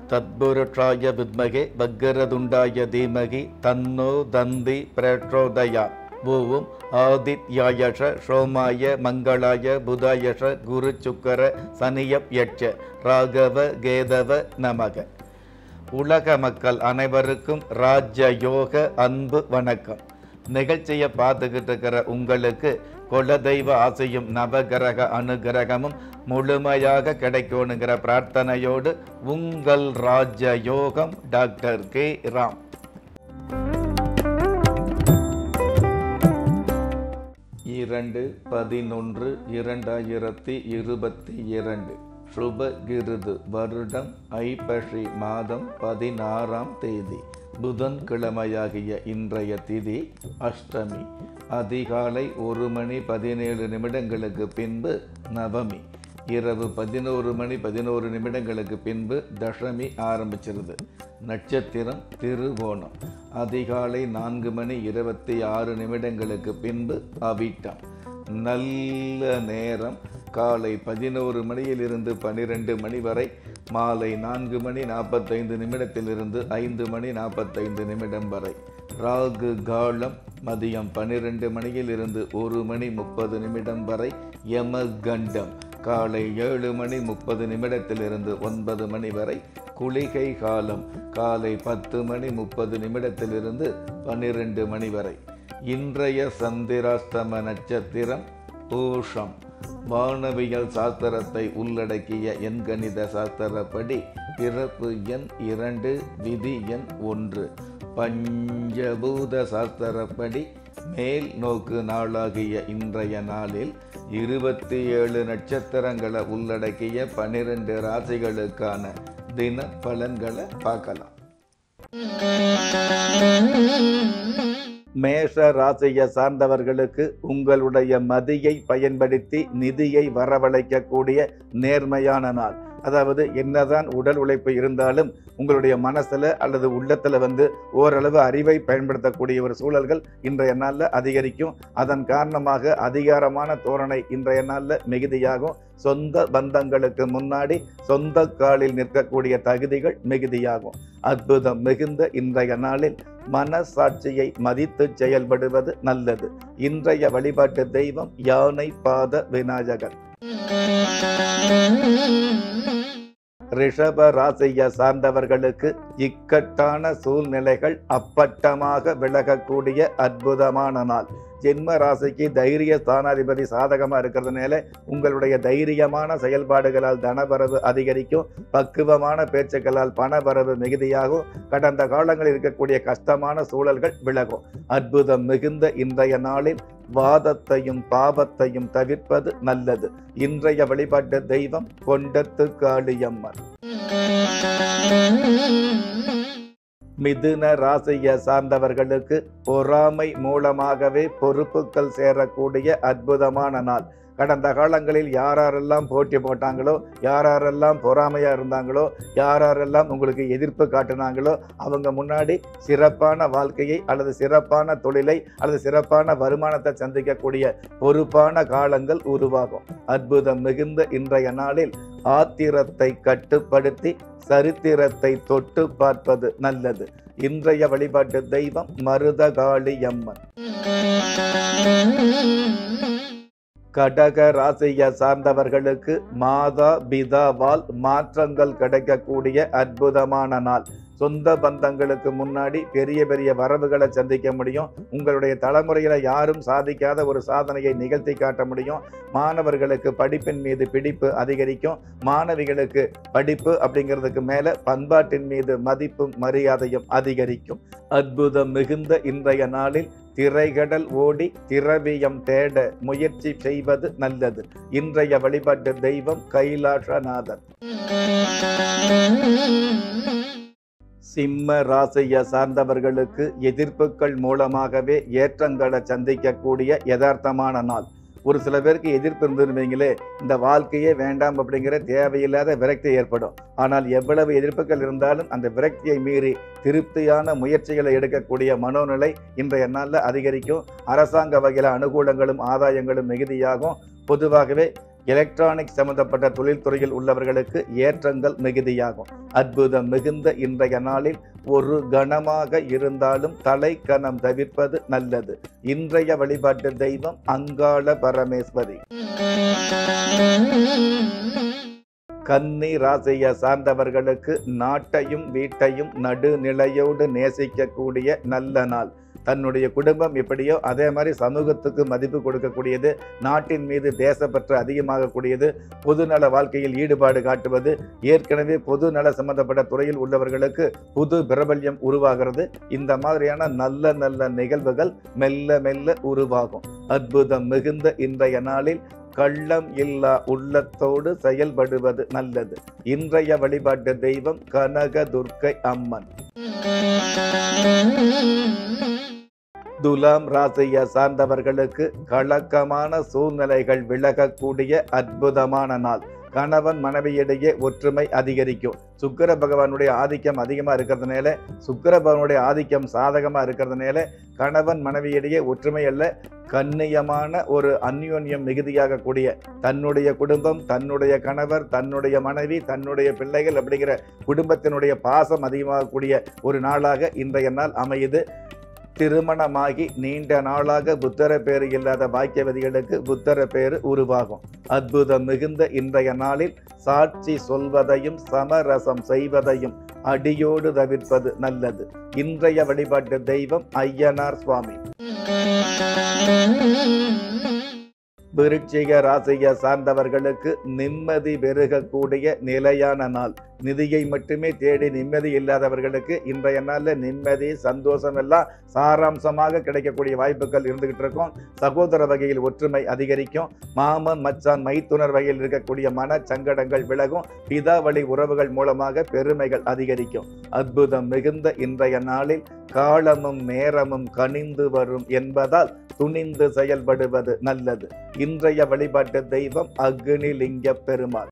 தத்புருஷாய வித்மகே வக்கரதுண்டாய தீமகி தன்னோ தந்தி பிரச்சோதயா ஓம் ஆதித்யாயஷ சோமாய மங்களாய புதாயஷ குரு சுக்கர சனியப் யட்ச ராகவ கேதவ நமக உலக மக்கள் அனைவருக்கும் ராஜ யோக அன்பு வணக்கம் நிகழ்ச்சியை பார்த்துக்கிட்டு இருக்கிற உங்களுக்கு குலதெய்வ ஆசையும் நவகிரக அனுகிரகமும் முழுமையாக கிடைக்கணுங்கிற பிரார்த்தனையோடு உங்கள் ராஜ யோகம் டாக்டர் கே ராம் இரண்டு பதினொன்று இரண்டாயிரத்தி இருபத்தி இரண்டு சுபகிருது வருடம் ஐப்பசி மாதம் பதினாறாம் தேதி புதன்கிழமையாகிய இன்றைய திதி அஷ்டமி அதிகாலை ஒரு மணி பதினேழு நிமிடங்களுக்கு பின்பு நவமி இரவு பதினோரு மணி பதினோரு நிமிடங்களுக்கு பின்பு தசமி ஆரம்பிச்சிருது நட்சத்திரம் திருவோணம் அதிகாலை நான்கு மணி இருபத்தி ஆறு நிமிடங்களுக்கு பின்பு அவிட்டம் நல்ல நேரம் காலை பதினோரு மணியிலிருந்து பன்னிரெண்டு மணி வரை மாலை நான்கு மணி நாற்பத்தைந்து நிமிடத்திலிருந்து ஐந்து மணி நாற்பத்தைந்து நிமிடம் வரை ராகு காலம் மதியம் பன்னிரெண்டு மணியிலிருந்து ஒரு மணி முப்பது நிமிடம் வரை யமகண்டம் காலை ஏழு மணி முப்பது நிமிடத்திலிருந்து ஒன்பது மணி வரை குளிகை காலம் காலை பத்து மணி முப்பது நிமிடத்திலிருந்து பன்னிரெண்டு மணி வரை இன்றைய சந்திராஸ்தம நட்சத்திரம் பூஷம் வானவியல் சாஸ்திரத்தை உள்ளடக்கிய எண்கணித சாஸ்திரப்படி பிறப்பு எண் இரண்டு விதி எண் ஒன்று பஞ்சபூத சாஸ்திரப்படி மேல் நோக்கு நாளாகிய இன்றைய நாளில் இருபத்தி ஏழு நட்சத்திரங்களை உள்ளடக்கிய பன்னிரண்டு ராசிகளுக்கான தின பலன்களை பார்க்கலாம் மேஷ ராசியை சார்ந்தவர்களுக்கு உங்களுடைய மதியை பயன்படுத்தி நிதியை வரவழைக்கக்கூடிய நேர்மையான நாள் அதாவது என்னதான் உடல் உழைப்பு இருந்தாலும் உங்களுடைய மனசுல அல்லது உள்ளத்துல வந்து ஓரளவு அறிவை பயன்படுத்தக்கூடிய ஒரு சூழல்கள் இன்றைய நாளில் அதிகரிக்கும் அதன் காரணமாக அதிகாரமான தோரணை இன்றைய நாளில் மிகுதியாகும் சொந்த பந்தங்களுக்கு முன்னாடி சொந்த காலில் நிற்கக்கூடிய தகுதிகள் மிகுதியாகும் அற்புதம் மிகுந்த இன்றைய நாளில் மனசாட்சியை மதித்து செயல்படுவது நல்லது இன்றைய வழிபாட்டு தெய்வம் யானை பாத விநாயகர் ரிஷப ராசியை சார்ந்தவர்களுக்கு இக்கட்டான சூழ்நிலைகள் அப்பட்டமாக விலகக்கூடிய அற்புதமான நாள் ஜென்ம ராசிக்கு தைரிய ஸ்தானாதிபதி சாதகமாக இருக்கிறதுனால உங்களுடைய தைரியமான செயல்பாடுகளால் தனவரவு அதிகரிக்கும் பக்குவமான பேச்சுக்களால் பணவரவு மிகுதியாகும் கடந்த காலங்களில் இருக்கக்கூடிய கஷ்டமான சூழல்கள் விலகும் அற்புதம் மிகுந்த இன்றைய நாளில் வாதத்தையும் பாவத்தையும் தவிர்ப்பது நல்லது இன்றைய வழிபாட்டு தெய்வம் கொண்டத்து காளியம்மன் மிதுன ராசியை சார்ந்தவர்களுக்கு பொறாமை மூலமாகவே பொறுப்புகள் சேரக்கூடிய அற்புதமான நாள் கடந்த காலங்களில் யாரெல்லாம் போட்டி போட்டாங்களோ யாரெல்லாம் பொறாமையா இருந்தாங்களோ யாரெல்லாம் உங்களுக்கு எதிர்ப்பு காட்டினாங்களோ அவங்க முன்னாடி சிறப்பான வாழ்க்கையை அல்லது சிறப்பான தொழிலை அல்லது சிறப்பான வருமானத்தை சந்திக்கக்கூடிய பொறுப்பான காலங்கள் உருவாகும் அற்புதம் மிகுந்த இன்றைய நாளில் ஆத்திரத்தை கட்டுப்படுத்தி சரித்திரத்தை தொட்டு பார்ப்பது நல்லது இன்றைய வழிபாட்டு தெய்வம் மருதகாளி அம்மன் கடக ராசியை சார்ந்தவர்களுக்கு மாதா பிதாவால் மாற்றங்கள் கிடைக்கக்கூடிய அற்புதமான நாள் சொந்த பந்தங்களுக்கு முன்னாடி பெரிய பெரிய வரவுகளை சந்திக்க முடியும் உங்களுடைய தலைமுறையில யாரும் சாதிக்காத ஒரு சாதனையை நிகழ்த்தி காட்ட முடியும் மாணவர்களுக்கு படிப்பின் மீது பிடிப்பு அதிகரிக்கும் மாணவிகளுக்கு படிப்பு அப்படிங்கிறதுக்கு மேல பண்பாட்டின் மீது மதிப்பும் மரியாதையும் அதிகரிக்கும் அற்புதம் மிகுந்த இன்றைய நாளில் திரைகடல் ஓடி திரவியம் தேட முயற்சி செய்வது நல்லது இன்றைய வழிபாட்டு தெய்வம் கைலாசநாதன் சிம்ம ராசியை சார்ந்தவர்களுக்கு எதிர்ப்புகள் மூலமாகவே ஏற்றங்களை சந்திக்கக்கூடிய யதார்த்தமான நாள் ஒரு சில பேருக்கு எதிர்ப்பு இருந்ததுன்னு வைங்களே இந்த வாழ்க்கையே வேண்டாம் அப்படிங்கிற தேவையில்லாத விரக்தி ஏற்படும் ஆனால் எவ்வளவு எதிர்ப்புகள் இருந்தாலும் அந்த விரக்தியை மீறி திருப்தியான முயற்சிகளை எடுக்கக்கூடிய மனோநிலை இன்றைய நாளில் அதிகரிக்கும் அரசாங்க வகையில் அனுகூலங்களும் ஆதாயங்களும் மிகுதியாகும் பொதுவாகவே எலக்ட்ரானிக் சம்பந்தப்பட்ட தொழில்துறையில் உள்ளவர்களுக்கு ஏற்றங்கள் மிகுதியாகும் அற்புதம் மிகுந்த இன்றைய நாளில் ஒரு கணமாக இருந்தாலும் தலை கணம் தவிர்ப்பது நல்லது இன்றைய வழிபாட்டு தெய்வம் அங்காள பரமேஸ்வரி கன்னி ராசியை சார்ந்தவர்களுக்கு நாட்டையும் வீட்டையும் நடுநிலையோடு நேசிக்கக்கூடிய நல்ல நாள் தன்னுடைய குடும்பம் எப்படியோ அதே மாதிரி சமூகத்துக்கு மதிப்பு கொடுக்கக்கூடியது நாட்டின் மீது தேசப்பற்று அதிகமாகக்கூடியது பொதுநல வாழ்க்கையில் ஈடுபாடு காட்டுவது ஏற்கனவே பொது நல சம்பந்தப்பட்ட துறையில் உள்ளவர்களுக்கு புது பிரபல்யம் உருவாகிறது இந்த மாதிரியான நல்ல நல்ல நிகழ்வுகள் மெல்ல மெல்ல உருவாகும் அற்புதம் மிகுந்த இன்றைய நாளில் கள்ளம் இல்லா உள்ளத்தோடு செயல்படுவது நல்லது இன்றைய வழிபாட்டு தெய்வம் கனக துர்க்கை அம்மன் துலாம் ராசியை சார்ந்தவர்களுக்கு கலக்கமான சூழ்நிலைகள் விலகக்கூடிய அற்புதமான நாள் கணவன் மனைவியிடையே ஒற்றுமை அதிகரிக்கும் சுக்கிர பகவானுடைய ஆதிக்கம் அதிகமாக இருக்கிறதுனால சுக்கிர பகவானுடைய ஆதிக்கம் சாதகமாக இருக்கிறதுனால கணவன் மனைவியிடையே ஒற்றுமை அல்ல கண்ணியமான ஒரு அந்யோன்யம் மிகுதியாக கூடிய தன்னுடைய குடும்பம் தன்னுடைய கணவர் தன்னுடைய மனைவி தன்னுடைய பிள்ளைகள் அப்படிங்கிற குடும்பத்தினுடைய பாசம் அதிகமாகக்கூடிய ஒரு நாளாக இன்றைய நாள் அமையுது திருமணமாகி நீண்ட நாளாக புத்தர பேரு இல்லாத பாக்கியவதிகளுக்கு புத்தர பேரு உருவாகும் அற்புதம் மிகுந்த இன்றைய நாளில் சாட்சி சொல்வதையும் சமரசம் செய்வதையும் அடியோடு தவிர்ப்பது நல்லது இன்றைய வழிபாட்டு தெய்வம் ஐயனார் சுவாமி விருட்சிக ராசியை சார்ந்தவர்களுக்கு நிம்மதி பெருகக்கூடிய நிலையான நாள் நிதியை மட்டுமே தேடி நிம்மதி இல்லாதவர்களுக்கு இன்றைய நாளில் நிம்மதி சந்தோஷம் எல்லாம் சாராம்சமாக கிடைக்கக்கூடிய வாய்ப்புகள் இருந்துகிட்டு இருக்கும் சகோதர வகையில் ஒற்றுமை அதிகரிக்கும் மாமன் மச்சான் மைத்துனர் வகையில் இருக்கக்கூடிய மன சங்கடங்கள் விலகும் பிதா வழி உறவுகள் மூலமாக பெருமைகள் அதிகரிக்கும் அற்புதம் மிகுந்த இன்றைய நாளில் காலமும் நேரமும் கனிந்து வரும் என்பதால் துணிந்து செயல்படுவது நல்லது இன்றைய வழிபாட்டு தெய்வம் அக்னிலிங்க பெருமாள்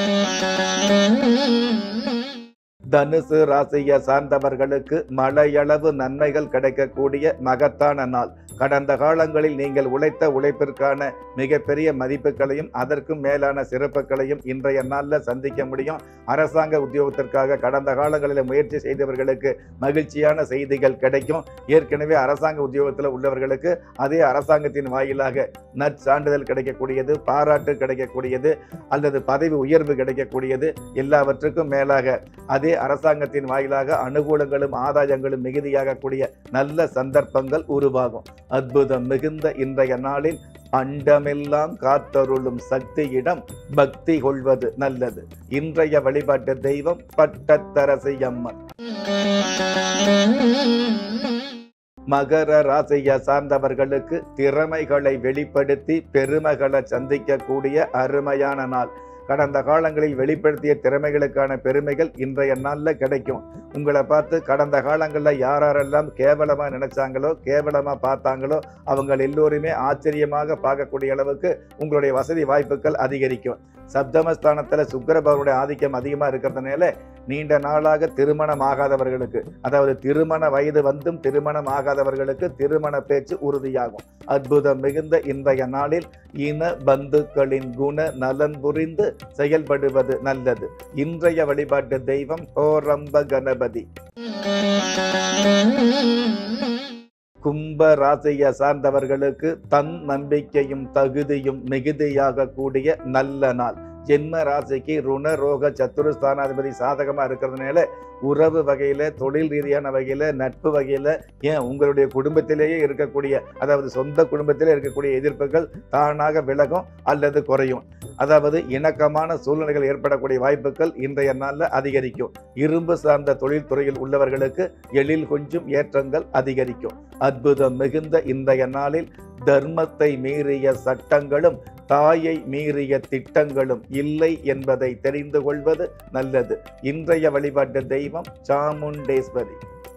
தனுசு ராசியை சார்ந்தவர்களுக்கு மழையளவு நன்மைகள் கிடைக்கக்கூடிய மகத்தான நாள் கடந்த காலங்களில் நீங்கள் உழைத்த உழைப்பிற்கான மிகப்பெரிய மதிப்புகளையும் அதற்கும் மேலான சிறப்புகளையும் இன்றைய நாளில் சந்திக்க முடியும் அரசாங்க உத்தியோகத்திற்காக கடந்த காலங்களில் முயற்சி செய்தவர்களுக்கு மகிழ்ச்சியான செய்திகள் கிடைக்கும் ஏற்கனவே அரசாங்க உத்தியோகத்தில் உள்ளவர்களுக்கு அதே அரசாங்கத்தின் வாயிலாக நற்சான்றிதழ் கிடைக்கக்கூடியது பாராட்டு கிடைக்கக்கூடியது அல்லது பதவி உயர்வு கிடைக்கக்கூடியது எல்லாவற்றுக்கும் மேலாக அதே அரசாங்கத்தின் வாயிலாக அனுகூலங்களும் ஆதாயங்களும் மிகுதியாக கூடிய நல்ல சந்தர்ப்பங்கள் உருவாகும் அற்புதம் மிகுந்த இன்றைய நாளில் அண்டமெல்லாம் காத்தருளும் சக்தியிடம் பக்தி கொள்வது நல்லது இன்றைய வழிபாட்டு தெய்வம் பட்டத்தரசி அம்மன் மகர ராசியை சார்ந்தவர்களுக்கு திறமைகளை வெளிப்படுத்தி பெருமைகளை சந்திக்கக்கூடிய அருமையான நாள் கடந்த காலங்களில் வெளிப்படுத்திய திறமைகளுக்கான பெருமைகள் இன்றைய நாளில் கிடைக்கும் உங்களை பார்த்து கடந்த காலங்களில் யார் யாரெல்லாம் கேவலமாக நினைச்சாங்களோ கேவலமாக பார்த்தாங்களோ அவங்க எல்லோருமே ஆச்சரியமாக பார்க்கக்கூடிய அளவுக்கு உங்களுடைய வசதி வாய்ப்புகள் அதிகரிக்கும் சப்தமஸ்தானத்தில் சுக்கரபவனுடைய ஆதிக்கம் அதிகமாக இருக்கிறதுனால நீண்ட நாளாக திருமணம் ஆகாதவர்களுக்கு அதாவது திருமண வயது வந்தும் திருமணம் ஆகாதவர்களுக்கு திருமண பேச்சு உறுதியாகும் அற்புதம் மிகுந்த இன்றைய நாளில் இன பந்துக்களின் குண நலன் புரிந்து செயல்படுவது நல்லது இன்றைய வழிபாட்டு தெய்வம் ஓரம்ப கணபதி கும்ப ராசியை சார்ந்தவர்களுக்கு தன் நம்பிக்கையும் தகுதியும் மிகுதியாக கூடிய நல்ல நாள் ஜென்ம ராசிக்கு ருண ரோக சத்துருஸ்தானாதிபதி சாதகமா இருக்கிறதுனால உறவு வகையில தொழில் ரீதியான வகையில நட்பு வகையில ஏன் உங்களுடைய குடும்பத்திலேயே இருக்கக்கூடிய அதாவது சொந்த குடும்பத்திலே இருக்கக்கூடிய எதிர்ப்புகள் தானாக விலகும் அல்லது குறையும் அதாவது இணக்கமான சூழ்நிலைகள் ஏற்படக்கூடிய வாய்ப்புகள் இன்றைய நாளில் அதிகரிக்கும் இரும்பு சார்ந்த தொழில்துறையில் உள்ளவர்களுக்கு எழில் கொஞ்சம் ஏற்றங்கள் அதிகரிக்கும் அற்புதம் மிகுந்த இன்றைய நாளில் தர்மத்தை மீறிய சட்டங்களும் தாயை மீறிய திட்டங்களும் இல்லை என்பதை தெரிந்து கொள்வது நல்லது இன்றைய வழிபாட்டு தெய்வம் சாமுண்டேஸ்வரி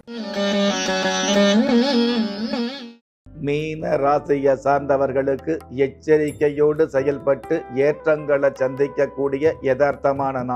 மீன ராசியை சார்ந்தவர்களுக்கு எச்சரிக்கையோடு செயல்பட்டு ஏற்றங்களை சந்திக்கக்கூடிய யதார்த்தமான நாள்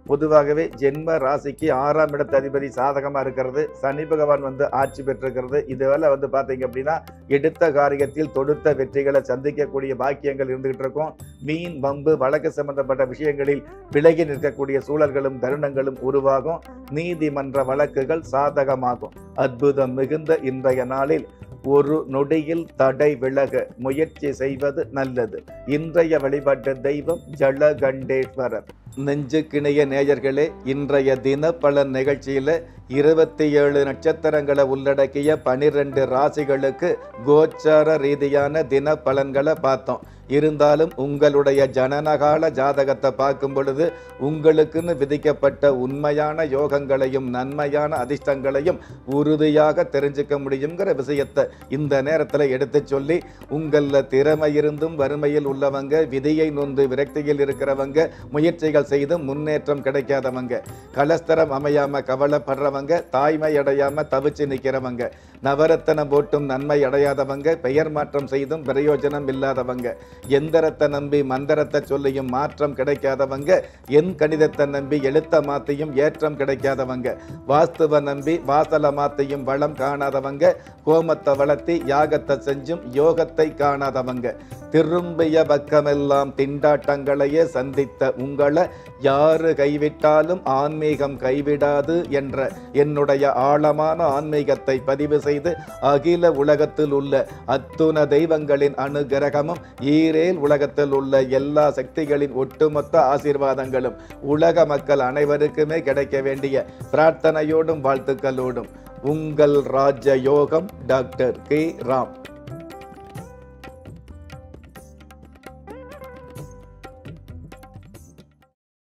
பொதுவாகவே ஜென்ம ராசிக்கு ஆறாம் இடத்து அதிபதி சாதகமா இருக்கிறது சனி பகவான் வந்து ஆட்சி பெற்றிருக்கிறது இதுவரை வந்து பாத்தீங்க அப்படின்னா எடுத்த காரியத்தில் தொடுத்த வெற்றிகளை சந்திக்கக்கூடிய பாக்கியங்கள் இருந்துகிட்டு இருக்கும் மீன் பம்பு வழக்கு சம்பந்தப்பட்ட விஷயங்களில் விலகி நிற்கக்கூடிய சூழல்களும் தருணங்களும் உருவாகும் நீதிமன்ற வழக்குகள் சாதகமாகும் அற்புதம் மிகுந்த இன்றைய நாளில் ஒரு நொடியில் தடை விலக முயற்சி செய்வது நல்லது இன்றைய வழிபாட்டு தெய்வம் ஜலகண்டேஸ்வரர் நெஞ்சுக்கிணைய நேயர்களே இன்றைய தின பலன் நிகழ்ச்சியில இருபத்தி ஏழு நட்சத்திரங்களை உள்ளடக்கிய பனிரெண்டு ராசிகளுக்கு கோச்சார ரீதியான தின பலன்களை பார்த்தோம் இருந்தாலும் உங்களுடைய ஜனனகால ஜாதகத்தை பார்க்கும் பொழுது உங்களுக்குன்னு விதிக்கப்பட்ட உண்மையான யோகங்களையும் நன்மையான அதிர்ஷ்டங்களையும் உறுதியாக தெரிஞ்சுக்க முடியுங்கிற விஷயத்தை இந்த நேரத்தில் எடுத்து சொல்லி உங்களில் திறமை இருந்தும் வறுமையில் உள்ளவங்க விதியை நொந்து விரக்தியில் இருக்கிறவங்க முயற்சிகள் செய்து முன்னேற்றம் கிடைக்காதவங்க கலஸ்தரம் அமையாம கவலைப்படுறவங்க தாய்மை அடையாம தவிச்சு நிற்கிறவங்க நவரத்தனம் போட்டும் நன்மை அடையாதவங்க பெயர் மாற்றம் செய்தும் பிரயோஜனம் இல்லாதவங்க எந்திரத்தை நம்பி மந்திரத்தை சொல்லியும் மாற்றம் கிடைக்காதவங்க என் கணிதத்தை நம்பி எழுத்த மாத்தியும் ஏற்றம் கிடைக்காதவங்க வாஸ்துவ நம்பி வாசல மாத்தியும் வளம் காணாதவங்க கோமத்தை வளர்த்தி யாகத்தை செஞ்சும் யோகத்தை காணாதவங்க திரும்பிய பக்கமெல்லாம் திண்டாட்டங்களையே சந்தித்த உங்களை யாரு கைவிட்டாலும் ஆன்மீகம் கைவிடாது என்ற என்னுடைய ஆழமான ஆன்மீகத்தை பதிவு செய்து அகில உலகத்தில் உள்ள அத்துண தெய்வங்களின் அனுகிரகமும் ஈரேல் உலகத்தில் உள்ள எல்லா சக்திகளின் ஒட்டுமொத்த ஆசீர்வாதங்களும் உலக மக்கள் அனைவருக்குமே கிடைக்க வேண்டிய பிரார்த்தனையோடும் வாழ்த்துக்களோடும் உங்கள் ராஜ யோகம் டாக்டர் கே ராம்